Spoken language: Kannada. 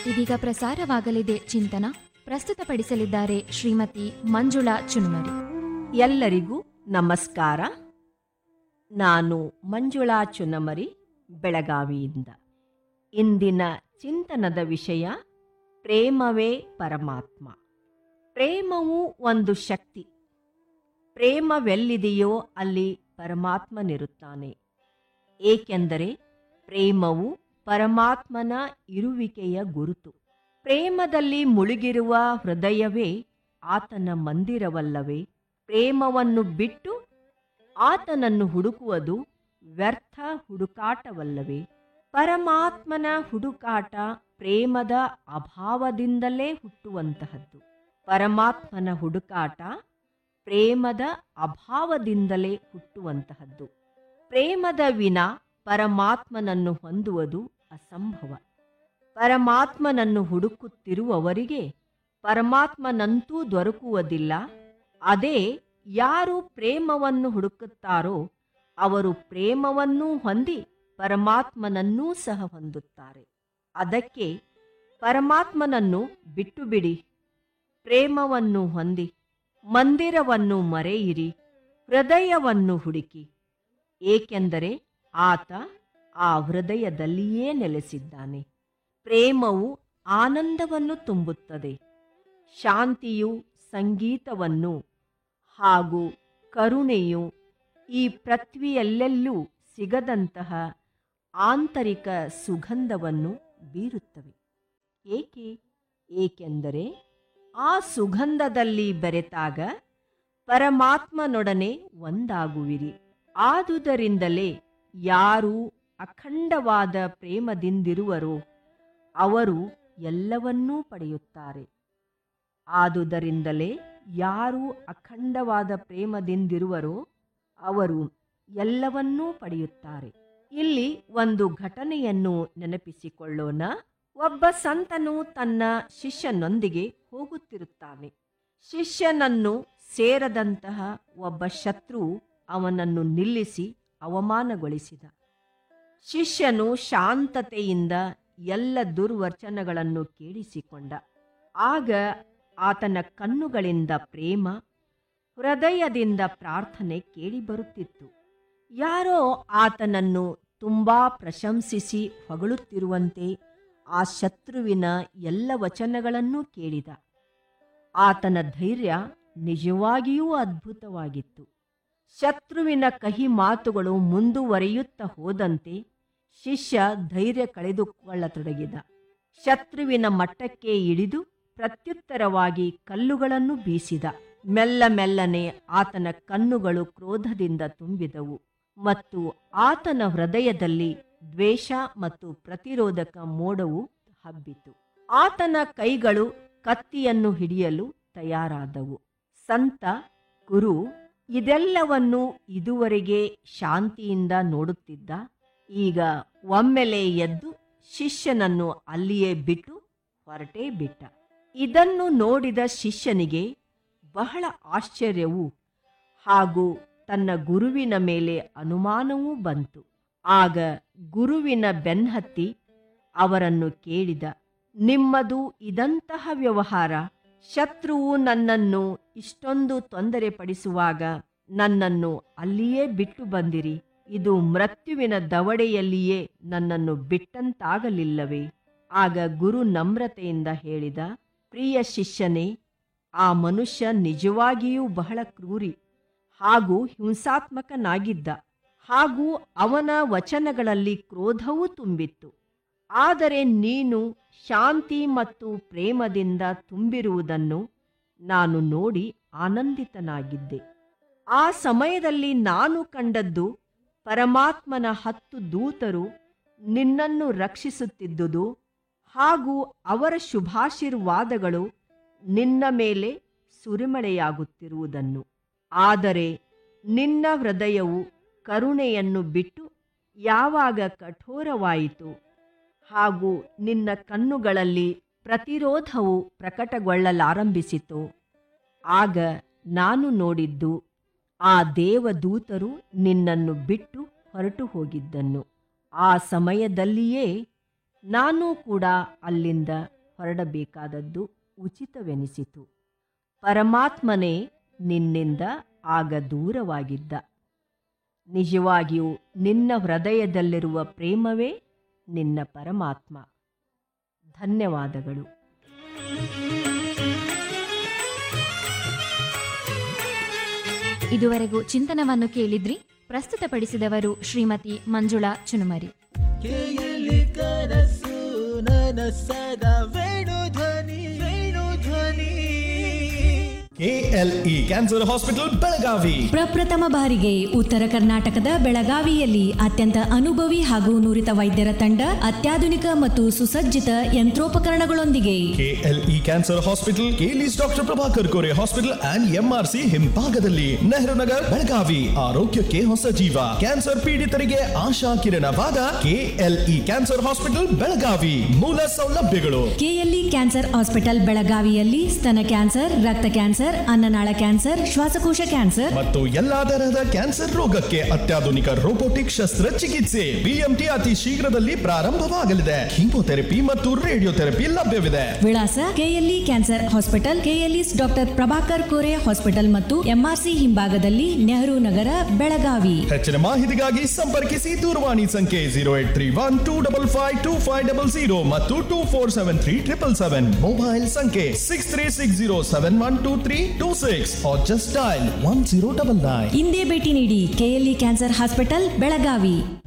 ಇದೀಗ ಪ್ರಸಾರವಾಗಲಿದೆ ಚಿಂತನ ಪ್ರಸ್ತುತಪಡಿಸಲಿದ್ದಾರೆ ಶ್ರೀಮತಿ ಮಂಜುಳಾ ಚುನುಮರಿ ಎಲ್ಲರಿಗೂ ನಮಸ್ಕಾರ ನಾನು ಮಂಜುಳಾ ಚುನಮರಿ ಬೆಳಗಾವಿಯಿಂದ ಇಂದಿನ ಚಿಂತನದ ವಿಷಯ ಪ್ರೇಮವೇ ಪರಮಾತ್ಮ ಪ್ರೇಮವು ಒಂದು ಶಕ್ತಿ ಪ್ರೇಮವೆಲ್ಲಿದೆಯೋ ಅಲ್ಲಿ ಪರಮಾತ್ಮನಿರುತ್ತಾನೆ ಏಕೆಂದರೆ ಪ್ರೇಮವು ಪರಮಾತ್ಮನ ಇರುವಿಕೆಯ ಗುರುತು ಪ್ರೇಮದಲ್ಲಿ ಮುಳುಗಿರುವ ಹೃದಯವೇ ಆತನ ಮಂದಿರವಲ್ಲವೇ ಪ್ರೇಮವನ್ನು ಬಿಟ್ಟು ಆತನನ್ನು ಹುಡುಕುವುದು ವ್ಯರ್ಥ ಹುಡುಕಾಟವಲ್ಲವೇ ಪರಮಾತ್ಮನ ಹುಡುಕಾಟ ಪ್ರೇಮದ ಅಭಾವದಿಂದಲೇ ಹುಟ್ಟುವಂತಹದ್ದು ಪರಮಾತ್ಮನ ಹುಡುಕಾಟ ಪ್ರೇಮದ ಅಭಾವದಿಂದಲೇ ಹುಟ್ಟುವಂತಹದ್ದು ಪ್ರೇಮದ ವಿನ ಪರಮಾತ್ಮನನ್ನು ಹೊಂದುವುದು ಅಸಂಭವ ಪರಮಾತ್ಮನನ್ನು ಹುಡುಕುತ್ತಿರುವವರಿಗೆ ಪರಮಾತ್ಮನಂತೂ ದೊರಕುವುದಿಲ್ಲ ಅದೇ ಯಾರು ಪ್ರೇಮವನ್ನು ಹುಡುಕುತ್ತಾರೋ ಅವರು ಪ್ರೇಮವನ್ನೂ ಹೊಂದಿ ಪರಮಾತ್ಮನನ್ನೂ ಸಹ ಹೊಂದುತ್ತಾರೆ ಅದಕ್ಕೆ ಪರಮಾತ್ಮನನ್ನು ಬಿಟ್ಟು ಬಿಡಿ ಪ್ರೇಮವನ್ನು ಹೊಂದಿ ಮಂದಿರವನ್ನು ಮರೆಯಿರಿ ಹೃದಯವನ್ನು ಹುಡುಕಿ ಏಕೆಂದರೆ ಆತ ಆ ಹೃದಯದಲ್ಲಿಯೇ ನೆಲೆಸಿದ್ದಾನೆ ಪ್ರೇಮವು ಆನಂದವನ್ನು ತುಂಬುತ್ತದೆ ಶಾಂತಿಯು ಸಂಗೀತವನ್ನು ಹಾಗೂ ಕರುಣೆಯು ಈ ಪೃಥ್ವಿಯಲ್ಲೆಲ್ಲೂ ಸಿಗದಂತಹ ಆಂತರಿಕ ಸುಗಂಧವನ್ನು ಬೀರುತ್ತವೆ ಏಕೆ ಏಕೆಂದರೆ ಆ ಸುಗಂಧದಲ್ಲಿ ಬೆರೆತಾಗ ಪರಮಾತ್ಮನೊಡನೆ ಒಂದಾಗುವಿರಿ ಆದುದರಿಂದಲೇ ಯಾರು ಅಖಂಡವಾದ ಪ್ರೇಮದಿಂದಿರುವರೋ ಅವರು ಎಲ್ಲವನ್ನೂ ಪಡೆಯುತ್ತಾರೆ ಆದುದರಿಂದಲೇ ಯಾರು ಅಖಂಡವಾದ ಪ್ರೇಮದಿಂದಿರುವರೋ ಅವರು ಎಲ್ಲವನ್ನೂ ಪಡೆಯುತ್ತಾರೆ ಇಲ್ಲಿ ಒಂದು ಘಟನೆಯನ್ನು ನೆನಪಿಸಿಕೊಳ್ಳೋಣ ಒಬ್ಬ ಸಂತನು ತನ್ನ ಶಿಷ್ಯನೊಂದಿಗೆ ಹೋಗುತ್ತಿರುತ್ತಾನೆ ಶಿಷ್ಯನನ್ನು ಸೇರದಂತಹ ಒಬ್ಬ ಶತ್ರು ಅವನನ್ನು ನಿಲ್ಲಿಸಿ ಅವಮಾನಗೊಳಿಸಿದ ಶಿಷ್ಯನು ಶಾಂತತೆಯಿಂದ ಎಲ್ಲ ದುರ್ವಚನಗಳನ್ನು ಕೇಳಿಸಿಕೊಂಡ ಆಗ ಆತನ ಕಣ್ಣುಗಳಿಂದ ಪ್ರೇಮ ಹೃದಯದಿಂದ ಪ್ರಾರ್ಥನೆ ಕೇಳಿಬರುತ್ತಿತ್ತು ಯಾರೋ ಆತನನ್ನು ತುಂಬಾ ಪ್ರಶಂಸಿಸಿ ಹೊಗಳುತ್ತಿರುವಂತೆ ಆ ಶತ್ರುವಿನ ಎಲ್ಲ ವಚನಗಳನ್ನೂ ಕೇಳಿದ ಆತನ ಧೈರ್ಯ ನಿಜವಾಗಿಯೂ ಅದ್ಭುತವಾಗಿತ್ತು ಶತ್ರುವಿನ ಕಹಿ ಮಾತುಗಳು ಮುಂದುವರಿಯುತ್ತಾ ಹೋದಂತೆ ಶಿಷ್ಯ ಧೈರ್ಯ ಕಳೆದುಕೊಳ್ಳತೊಡಗಿದ ಶತ್ರುವಿನ ಮಟ್ಟಕ್ಕೆ ಇಳಿದು ಪ್ರತ್ಯುತ್ತರವಾಗಿ ಕಲ್ಲುಗಳನ್ನು ಬೀಸಿದ ಮೆಲ್ಲ ಮೆಲ್ಲನೆ ಆತನ ಕಣ್ಣುಗಳು ಕ್ರೋಧದಿಂದ ತುಂಬಿದವು ಮತ್ತು ಆತನ ಹೃದಯದಲ್ಲಿ ದ್ವೇಷ ಮತ್ತು ಪ್ರತಿರೋಧಕ ಮೋಡವು ಹಬ್ಬಿತು ಆತನ ಕೈಗಳು ಕತ್ತಿಯನ್ನು ಹಿಡಿಯಲು ತಯಾರಾದವು ಸಂತ ಗುರು ಇದೆಲ್ಲವನ್ನು ಇದುವರೆಗೆ ಶಾಂತಿಯಿಂದ ನೋಡುತ್ತಿದ್ದ ಈಗ ಒಮ್ಮೆಲೆ ಎದ್ದು ಶಿಷ್ಯನನ್ನು ಅಲ್ಲಿಯೇ ಬಿಟ್ಟು ಹೊರಟೇ ಬಿಟ್ಟ ಇದನ್ನು ನೋಡಿದ ಶಿಷ್ಯನಿಗೆ ಬಹಳ ಆಶ್ಚರ್ಯವೂ ಹಾಗೂ ತನ್ನ ಗುರುವಿನ ಮೇಲೆ ಅನುಮಾನವೂ ಬಂತು ಆಗ ಗುರುವಿನ ಬೆನ್ಹತ್ತಿ ಅವರನ್ನು ಕೇಳಿದ ನಿಮ್ಮದು ಇದಂತಹ ವ್ಯವಹಾರ ಶತ್ರುವು ನನ್ನನ್ನು ಇಷ್ಟೊಂದು ತೊಂದರೆ ಪಡಿಸುವಾಗ ನನ್ನನ್ನು ಅಲ್ಲಿಯೇ ಬಿಟ್ಟು ಬಂದಿರಿ ಇದು ಮೃತ್ಯುವಿನ ದವಡೆಯಲ್ಲಿಯೇ ನನ್ನನ್ನು ಬಿಟ್ಟಂತಾಗಲಿಲ್ಲವೇ ಆಗ ಗುರು ನಮ್ರತೆಯಿಂದ ಹೇಳಿದ ಪ್ರಿಯ ಶಿಷ್ಯನೇ ಆ ಮನುಷ್ಯ ನಿಜವಾಗಿಯೂ ಬಹಳ ಕ್ರೂರಿ ಹಾಗೂ ಹಿಂಸಾತ್ಮಕನಾಗಿದ್ದ ಹಾಗೂ ಅವನ ವಚನಗಳಲ್ಲಿ ಕ್ರೋಧವೂ ತುಂಬಿತ್ತು ಆದರೆ ನೀನು ಶಾಂತಿ ಮತ್ತು ಪ್ರೇಮದಿಂದ ತುಂಬಿರುವುದನ್ನು ನಾನು ನೋಡಿ ಆನಂದಿತನಾಗಿದ್ದೆ ಆ ಸಮಯದಲ್ಲಿ ನಾನು ಕಂಡದ್ದು ಪರಮಾತ್ಮನ ಹತ್ತು ದೂತರು ನಿನ್ನನ್ನು ರಕ್ಷಿಸುತ್ತಿದ್ದುದು ಹಾಗೂ ಅವರ ಶುಭಾಶೀರ್ವಾದಗಳು ನಿನ್ನ ಮೇಲೆ ಸುರಿಮಳೆಯಾಗುತ್ತಿರುವುದನ್ನು ಆದರೆ ನಿನ್ನ ಹೃದಯವು ಕರುಣೆಯನ್ನು ಬಿಟ್ಟು ಯಾವಾಗ ಕಠೋರವಾಯಿತು ಹಾಗೂ ನಿನ್ನ ಕಣ್ಣುಗಳಲ್ಲಿ ಪ್ರತಿರೋಧವು ಪ್ರಕಟಗೊಳ್ಳಲಾರಂಭಿಸಿತು ಆಗ ನಾನು ನೋಡಿದ್ದು ಆ ದೇವದೂತರು ನಿನ್ನನ್ನು ಬಿಟ್ಟು ಹೊರಟು ಹೋಗಿದ್ದನ್ನು ಆ ಸಮಯದಲ್ಲಿಯೇ ನಾನೂ ಕೂಡ ಅಲ್ಲಿಂದ ಹೊರಡಬೇಕಾದದ್ದು ಉಚಿತವೆನಿಸಿತು ಪರಮಾತ್ಮನೇ ನಿನ್ನಿಂದ ಆಗ ದೂರವಾಗಿದ್ದ ನಿಜವಾಗಿಯೂ ನಿನ್ನ ಹೃದಯದಲ್ಲಿರುವ ಪ್ರೇಮವೇ ನಿನ್ನ ಪರಮಾತ್ಮ ಧನ್ಯವಾದಗಳು ಇದುವರೆಗೂ ಚಿಂತನವನ್ನು ಕೇಳಿದ್ರಿ ಪ್ರಸ್ತುತಪಡಿಸಿದವರು ಶ್ರೀಮತಿ ಮಂಜುಳಾ ಚುನುಮರಿ ಕೇಯಲಿ ಕನಸು ನನಸದ ವೇಣು ಧ್ವನಿ ವೇಣು ಧ್ವನಿ ಕೆಎಲ್ಇ ಕ್ಯಾನ್ಸರ್ ಹಾಸ್ಪಿಟಲ್ ಬೆಳಗಾವಿ ಪ್ರಪ್ರಥಮ ಬಾರಿಗೆ ಉತ್ತರ ಕರ್ನಾಟಕದ ಬೆಳಗಾವಿಯಲ್ಲಿ ಅತ್ಯಂತ ಅನುಭವಿ ಹಾಗೂ ನುರಿತ ವೈದ್ಯರ ತಂಡ ಅತ್ಯಾಧುನಿಕ ಮತ್ತು ಸುಸಜ್ಜಿತ ಯಂತ್ರೋಪಕರಣಗಳೊಂದಿಗೆ KLE cancer hospital KLE's doctor Prabhakar Kore hospital and MRC ಹಿಂಭಾಗದಲ್ಲಿ ನೆಹರು ನಗರ್ ಬೆಳಗಾವಿ ಆರೋಗ್ಯಕ್ಕೆ ಹೊಸ ಜೀವ ಕ್ಯಾನ್ಸರ್ ಪೀಡಿತರಿಗೆ ಆಶಾ ಕಿರಣವಾದ ಕೆಎಲ್ಇ ಕ್ಯಾನ್ಸರ್ ಹಾಸ್ಪಿಟಲ್ ಬೆಳಗಾವಿ ಮೂಲ ಸೌಲಭ್ಯಗಳು ಕೆಎಲ್ಇ ಕ್ಯಾನ್ಸರ್ ಹಾಸ್ಪಿಟಲ್ ಬೆಳಗಾವಿಯಲ್ಲಿ ಸ್ತನ ಕ್ಯಾನ್ಸರ್ ರಕ್ತ ಕ್ಯಾನ್ಸರ್ ಅನ್ನನಾಳ ಕ್ಯಾನ್ಸರ್ ಶ್ವಾಸಕೋಶ ಕ್ಯಾನ್ಸರ್ ಮತ್ತು ಎಲ್ಲಾ ತರಹದ ಕ್ಯಾನ್ಸರ್ ರೋಗಕ್ಕೆ ಅತ್ಯಾಧುನಿಕ ರೋಬೋಟಿಕ್ ಶಸ್ತ್ರಚಿಕಿತ್ಸೆ ಬಿಎಂಟಿ ಅತಿ ಶೀಘ್ರದಲ್ಲಿ ಪ್ರಾರಂಭವಾಗಲಿದೆ ಕೀಮೋಥೆರಪಿ ಮತ್ತು ರೇಡಿಯೋಥೆರಪಿ ಲಭ್ಯವಿದೆ ವಿಳಾಸ KLE cancer hospital KLE's doctor Prabhakar Kore hospital ಮತ್ತು ಎಂಆರ್ಸಿ ಹಿಂಭಾಗದಲ್ಲಿ ನೆಹರು ನಗರ ಬೆಳಗಾವಿ ಹೆಚ್ಚಿನ ಮಾಹಿತಿಗಾಗಿ ಸಂಪರ್ಕಿಸಿ ದೂರವಾಣಿ ಸಂಖ್ಯೆ zero eight three one two double five two five double zero ಮತ್ತು two four seven three triple seven mobile ಸಂಖ್ಯೆ six three six zero seven one two three two six just dial one zero double nine ಇಂದೇ ಭೇಟಿ ನೀಡಿ ಕೆಎಲ್ಇ ಕ್ಯಾನ್ಸರ್ ಹಾಸ್ಪಿಟಲ್ ಬೆಳಗಾವಿ